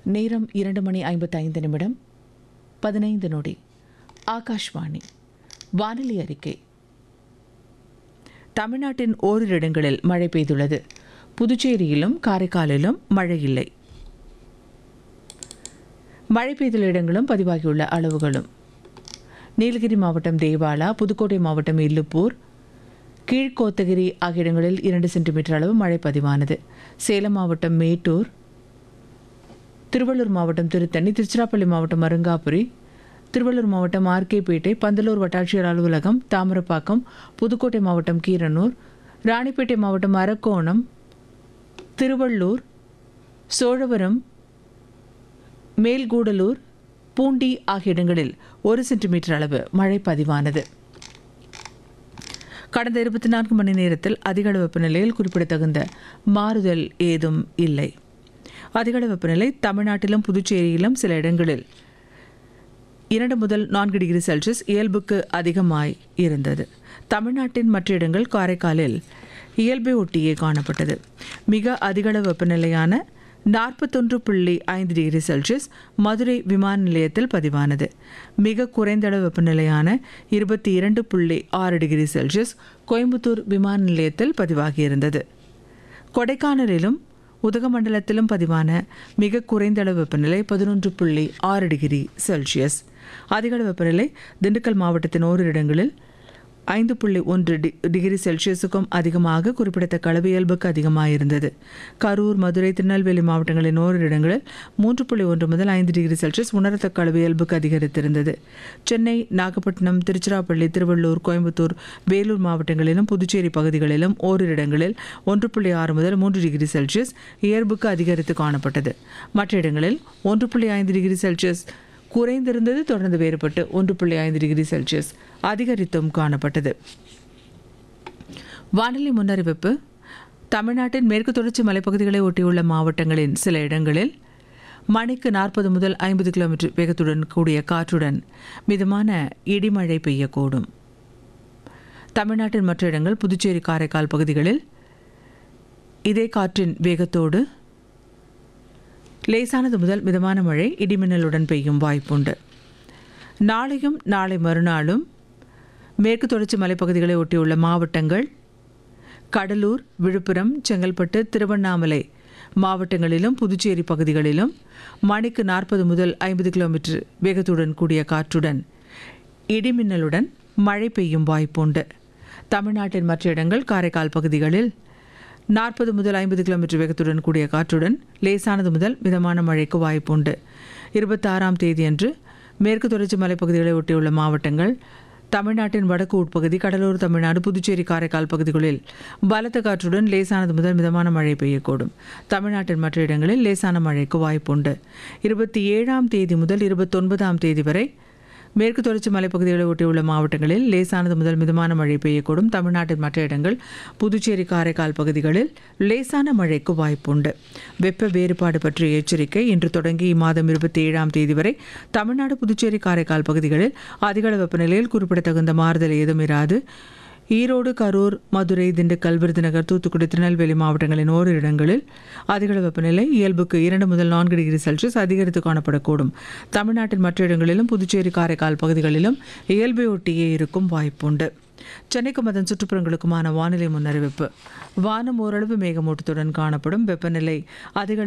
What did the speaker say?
நேரம் இரண்டு மணி ஐம்பத்தைந்து நிமிடம் பதினைந்து நொடி ஆகாஷ்வாணி வானிலை அறிக்கை தமிழ்நாட்டின் ஓரிரு இடங்களில் மழை பெய்துள்ளது புதுச்சேரியிலும் காரைக்காலிலும் மழை இல்லை மழை பெய்துள்ள இடங்களும் பதிவாகியுள்ள அளவுகளும் நீலகிரி மாவட்டம் தேவாலா புதுக்கோட்டை மாவட்டம் இல்லுப்பூர் கீழ்கோத்தகிரி ஆகிய இடங்களில் இரண்டு சென்டிமீட்டர் அளவு மழை பதிவானது சேலம் மாவட்டம் மேட்டூர் திருவள்ளூர் மாவட்டம் திருத்தணி திருச்சிராப்பள்ளி மாவட்டம் அருங்காபுரி திருவள்ளூர் மாவட்டம் ஆர்கேபேட்டை பந்தலூர் வட்டாட்சியர் அலுவலகம் தாமிரப்பாக்கம் புதுக்கோட்டை மாவட்டம் கீரனூர் ராணிப்பேட்டை மாவட்டம் அரக்கோணம் திருவள்ளூர் சோழவரம் மேல்கூடலூர் பூண்டி ஆகிய இடங்களில் ஒரு சென்டிமீட்டர் அளவு மழை பதிவானது கடந்த இருபத்தி நான்கு மணி நேரத்தில் அதிகளவு வெப்பநிலையில் குறிப்பிடத்தகுந்த மாறுதல் ஏதும் இல்லை அதிகளவு வெப்பநிலை தமிழ்நாட்டிலும் புதுச்சேரியிலும் சில இடங்களில் இரண்டு முதல் நான்கு டிகிரி செல்சியஸ் இயல்புக்கு அதிகமாய் இருந்தது தமிழ்நாட்டின் மற்ற இடங்கள் காரைக்காலில் இயல்பை ஒட்டியே காணப்பட்டது மிக அதிகளவு வெப்பநிலையான நாற்பத்தொன்று புள்ளி ஐந்து டிகிரி செல்சியஸ் மதுரை விமான நிலையத்தில் பதிவானது மிக குறைந்த அளவு வெப்பநிலையான இருபத்தி இரண்டு புள்ளி ஆறு டிகிரி செல்சியஸ் கோயம்புத்தூர் விமான நிலையத்தில் பதிவாகியிருந்தது கொடைக்கானலிலும் உதகமண்டலத்திலும் பதிவான மிக குறைந்த அளவு வெப்பநிலை பதினொன்று புள்ளி ஆறு டிகிரி செல்சியஸ் அதிக அளவு வெப்பநிலை திண்டுக்கல் மாவட்டத்தின் ஓரிரு இடங்களில் ஐந்து புள்ளி ஒன்று டி டிகிரி செல்சியஸுக்கும் அதிகமாக குறிப்பிடத்தக்க அளவு இயல்புக்கு அதிகமாக இருந்தது கரூர் மதுரை திருநெல்வேலி மாவட்டங்களின் ஓரிரு இடங்களில் மூன்று புள்ளி ஒன்று முதல் ஐந்து டிகிரி செல்சியஸ் உணரத்தக்க அளவு இயல்புக்கு அதிகரித்திருந்தது சென்னை நாகப்பட்டினம் திருச்சிராப்பள்ளி திருவள்ளூர் கோயம்புத்தூர் வேலூர் மாவட்டங்களிலும் புதுச்சேரி பகுதிகளிலும் ஓரிரு இடங்களில் ஒன்று புள்ளி ஆறு முதல் மூன்று டிகிரி செல்சியஸ் இயல்புக்கு அதிகரித்து காணப்பட்டது மற்ற இடங்களில் ஒன்று புள்ளி ஐந்து டிகிரி செல்சியஸ் குறைந்திருந்தது தொடர்ந்து வேறுபட்டு ஒன்று புள்ளி ஐந்து டிகிரி செல்சியஸ் அதிகரித்தும் காணப்பட்டது வானிலை முன்னறிவிப்பு தமிழ்நாட்டின் மேற்கு தொடர்ச்சி மலைப்பகுதிகளை ஒட்டியுள்ள மாவட்டங்களின் சில இடங்களில் மணிக்கு நாற்பது முதல் ஐம்பது கிலோமீட்டர் வேகத்துடன் கூடிய காற்றுடன் மிதமான இடிமழை பெய்யக்கூடும் தமிழ்நாட்டின் மற்ற இடங்கள் புதுச்சேரி காரைக்கால் பகுதிகளில் இதே காற்றின் வேகத்தோடு லேசானது முதல் மிதமான மழை இடிமின்னலுடன் பெய்யும் வாய்ப்புண்டு நாளையும் நாளை மறுநாளும் மேற்கு தொடர்ச்சி மலைப்பகுதிகளை ஒட்டியுள்ள மாவட்டங்கள் கடலூர் விழுப்புரம் செங்கல்பட்டு திருவண்ணாமலை மாவட்டங்களிலும் புதுச்சேரி பகுதிகளிலும் மணிக்கு நாற்பது முதல் ஐம்பது கிலோமீட்டர் வேகத்துடன் கூடிய காற்றுடன் இடிமின்னலுடன் மழை பெய்யும் வாய்ப்புண்டு தமிழ்நாட்டின் மற்ற இடங்கள் காரைக்கால் பகுதிகளில் நாற்பது முதல் ஐம்பது கிலோமீட்டர் வேகத்துடன் கூடிய காற்றுடன் லேசானது முதல் மிதமான மழைக்கு வாய்ப்புண்டு இருபத்தாறாம் தேதியன்று மேற்கு தொடர்ச்சி மலைப்பகுதிகளை ஒட்டியுள்ள மாவட்டங்கள் தமிழ்நாட்டின் வடக்கு உட்பகுதி கடலூர் தமிழ்நாடு புதுச்சேரி காரைக்கால் பகுதிகளில் பலத்த காற்றுடன் லேசானது முதல் மிதமான மழை பெய்யக்கூடும் தமிழ்நாட்டின் மற்ற இடங்களில் லேசான மழைக்கு வாய்ப்புண்டு இருபத்தி ஏழாம் தேதி முதல் இருபத்தொன்பதாம் தேதி வரை மேற்கு தொடர்ச்சி மலைப்பகுதிகளை ஒட்டியுள்ள மாவட்டங்களில் லேசானது முதல் மிதமான மழை பெய்யக்கூடும் தமிழ்நாட்டின் மற்ற இடங்கள் புதுச்சேரி காரைக்கால் பகுதிகளில் லேசான மழைக்கு வாய்ப்புண்டு வெப்ப வேறுபாடு பற்றிய எச்சரிக்கை இன்று தொடங்கி இம்மாதம் இருபத்தி ஏழாம் தேதி வரை தமிழ்நாடு புதுச்சேரி காரைக்கால் பகுதிகளில் அதிகள வெப்பநிலையில் குறிப்பிடத்தகுந்த மாறுதல் ஏதும் இராது ஈரோடு கரூர் மதுரை திண்டுக்கல் விருதுநகர் தூத்துக்குடி திருநெல்வேலி மாவட்டங்களின் ஓரிரு இடங்களில் அதிகளவு வெப்பநிலை இயல்புக்கு இரண்டு முதல் நான்கு டிகிரி செல்சியஸ் அதிகரித்து காணப்படக்கூடும் தமிழ்நாட்டின் மற்ற இடங்களிலும் புதுச்சேரி காரைக்கால் பகுதிகளிலும் இயல்பை ஒட்டியே இருக்கும் வாய்ப்புண்டு சென்னைக்கும் அதன் சுற்றுப்புறங்களுக்குமான வானிலை முன்னறிவிப்பு வானம் ஓரளவு மேகமூட்டத்துடன் காணப்படும் வெப்பநிலை அதிக